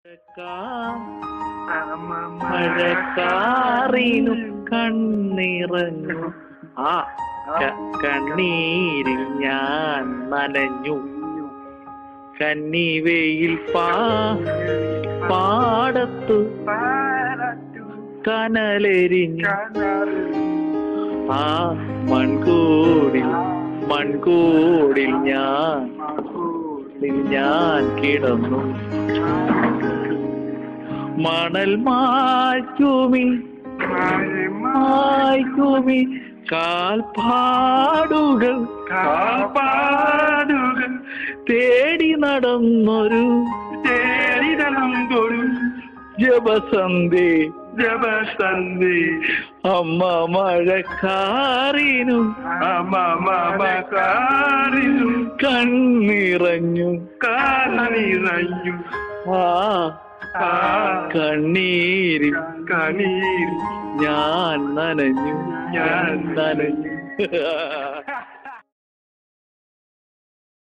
മഴക്കാറിനു കണ്ണിറങ്ങു ആ ക- കണ്ണീരിൽ ഞാൻ നനഞ്ഞു കന്നിവയിൽ പാ പാടത്തു കനലെരിഞ്ഞു ആ മൺകൂടിൽ മൺകൂടിൽ ഞാൻ ിൽ ഞാൻ കിടന്നു മണൽ മായ്ക്കുമി മായ്ക്കുമി കാൽപ്പാടുകൾ കാൽപ്പാടുകൾ തേടി നടന്നൊരു തേടി നടന്നൊരു ജപസന്ധി ജപസന്ധി അമ്മ മഴക്കാറിനും അമ്മമാരിലും കണ്ണിറഞ്ഞു കാനിറഞ്ഞു ആ ആ കണ്ണീരിൽ കണീർ ഞാൻ നനഞ്ഞു ഞാൻ നനഞ്ഞു